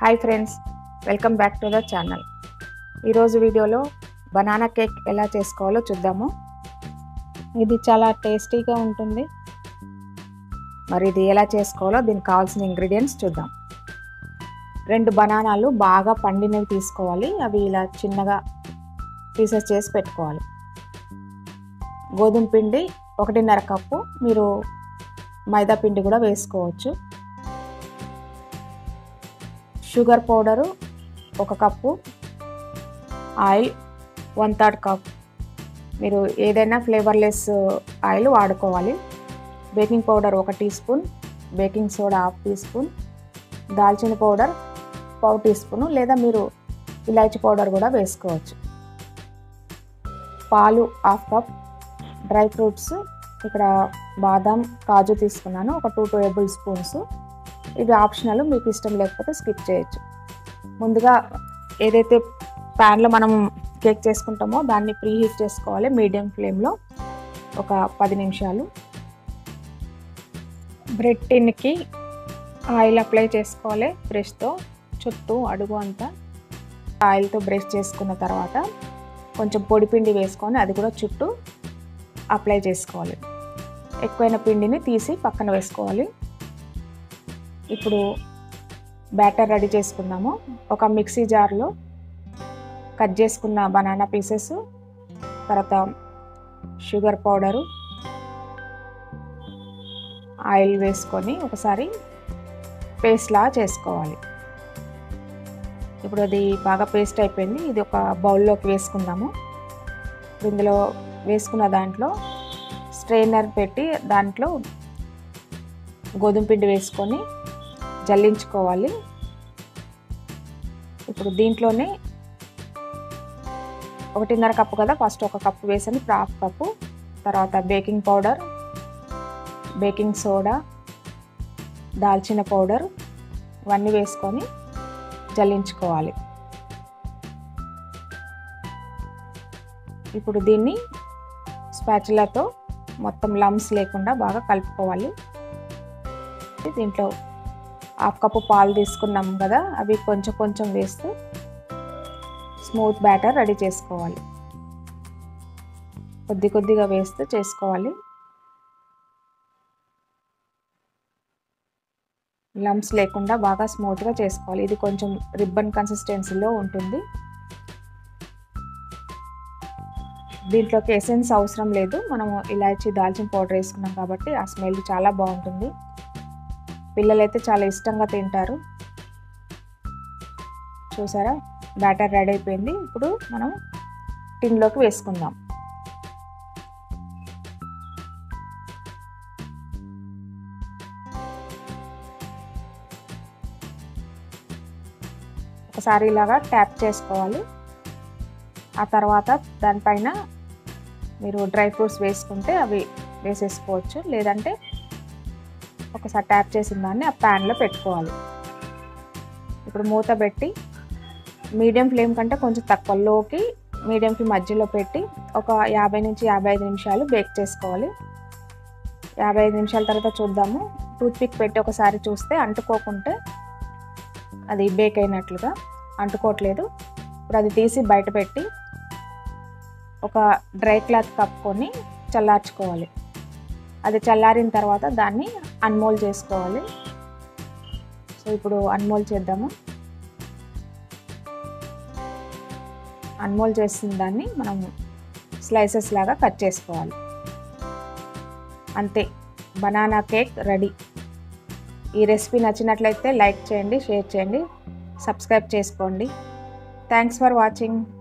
hi friends welcome back to the channel ఈరోజు వీడియోలో banana cake ఎలా చేసుకోవాలో చూద్దాము ఇది చాలా టేస్టీగా ఉంటుంది మరి ఇది ఎలా చేసుకోవాలో దీనికి కావాల్సిన ఇంగ్రీడియంట్స్ చూద్దాం రెండు బనానాలు బాగా పండినవి తీసుకోవాలి అవి ఇలా చిన్నగా పీసెస్ చేసి పెట్టుకోవాలి గోధుమ పిండి ఒకటిన్నర కప్పు మీరు మైదా పిండి కూడా వేసుకోవచ్చు షుగర్ పౌడరు ఒక cup oil one third cup మీరు ఏదైనా ఫ్లేవర్లెస్ ఆయిల్ వాడుకోవాలి బేకింగ్ పౌడర్ ఒక tea spoon baking soda half tea spoon దాల్చిన పౌడర్ పావు టీ స్పూను లేదా మీరు ఇలాచి పౌడర్ కూడా వేసుకోవచ్చు పాలు హాఫ్ కప్ డ్రై ఫ్రూట్స్ ఇక్కడ బాదం కాజు తీసుకున్నాను ఒక టూ టేబుల్ స్పూన్స్ ఇవి ఆప్షనల్ మీకు ఇష్టం లేకపోతే స్కిప్ చేయొచ్చు ముందుగా ఏదైతే ప్యాన్లో మనం కేక్ చేసుకుంటామో దాన్ని ప్రీ హీట్ చేసుకోవాలి మీడియం ఫ్లేమ్లో ఒక పది నిమిషాలు బ్రెడ్ టిన్కి ఆయిల్ అప్లై చేసుకోవాలి బ్రష్తో చుట్టూ అడుగు అంతా ఆయిల్తో బ్రష్ చేసుకున్న తర్వాత కొంచెం పొడి పిండి వేసుకొని అది కూడా చుట్టూ అప్లై చేసుకోవాలి ఎక్కువైన పిండిని తీసి పక్కన వేసుకోవాలి ఇప్పుడు బ్యాటర్ రెడీ చేసుకుందాము ఒక మిక్సీ జార్లో కట్ చేసుకున్న బనానా పీసెస్ తర్వాత షుగర్ పౌడరు ఆయిల్ వేసుకొని ఒకసారి పేస్ట్లా చేసుకోవాలి ఇప్పుడు అది బాగా పేస్ట్ అయిపోయింది ఇది ఒక బౌల్లోకి వేసుకుందాము ఇందులో వేసుకున్న దాంట్లో స్ట్రైనర్ పెట్టి దాంట్లో గోధుమ పిండి వేసుకొని జల్లించుకోవాలి ఇప్పుడు దీంట్లోనే ఒకటిన్నర కప్పు కదా ఫస్ట్ ఒక కప్పు వేసాను ఇప్పుడు హాఫ్ కప్పు తర్వాత బేకింగ్ పౌడర్ బేకింగ్ సోడా దాల్చిన పౌడర్ ఇవన్నీ వేసుకొని జల్లించుకోవాలి ఇప్పుడు దీన్ని స్పాచులతో మొత్తం లమ్స్ లేకుండా బాగా కలుపుకోవాలి దీంట్లో హాఫ్ కప్పు పాలు తీసుకున్నాం కదా అవి కొంచెం కొంచెం వేస్తూ స్మూత్ బ్యాటర్ రెడీ చేసుకోవాలి కొద్ది కొద్దిగా వేస్తూ చేసుకోవాలి లమ్స్ లేకుండా బాగా స్మూత్గా చేసుకోవాలి ఇది కొంచెం రిబ్బన్ కన్సిస్టెన్సీలో ఉంటుంది దీంట్లోకి ఎసెన్స్ అవసరం లేదు మనము ఇలాచి దాల్చిన పౌడర్ వేసుకున్నాం కాబట్టి ఆ స్మెల్ చాలా బాగుంటుంది పిల్లలైతే చాలా ఇష్టంగా తింటారు చూసారా బ్యాటర్ రెడీ అయిపోయింది ఇప్పుడు మనం టిన్లోకి వేసుకుందాం ఒకసారి ఇలాగా ట్యాప్ చేసుకోవాలి ఆ తర్వాత దానిపైన మీరు డ్రై ఫ్రూట్స్ వేసుకుంటే అవి వేసేసుకోవచ్చు లేదంటే ఒకసారి ట్యాప్ చేసిన దాన్ని ఆ ప్యాన్లో పెట్టుకోవాలి ఇప్పుడు మూత పెట్టి మీడియం ఫ్లేమ్ కంటే కొంచెం తక్కువ లోకి మీడియం ఫ్లేమ్ మధ్యలో పెట్టి ఒక యాభై నుంచి యాభై ఐదు నిమిషాలు బేక్ చేసుకోవాలి యాభై ఐదు నిమిషాల తర్వాత చూద్దాము టూత్పిక్ పెట్టి ఒకసారి చూస్తే అంటుకోకుంటే అది బేక్ అయినట్లుగా అంటుకోవట్లేదు ఇప్పుడు అది తీసి బయట పెట్టి ఒక డ్రై క్లాత్ కప్పుకొని చల్లార్చుకోవాలి అది చల్లారిన తర్వాత దాన్ని అన్మోల్ చేసుకోవాలి సో ఇప్పుడు అన్మోల్ చేద్దాము అన్మోల్ చేసిన దాన్ని మనం స్లైసెస్ లాగా కట్ చేసుకోవాలి అంతే బనానా కేక్ రెడీ ఈ రెసిపీ నచ్చినట్లయితే లైక్ చేయండి షేర్ చేయండి సబ్స్క్రైబ్ చేసుకోండి థ్యాంక్స్ ఫర్ వాచింగ్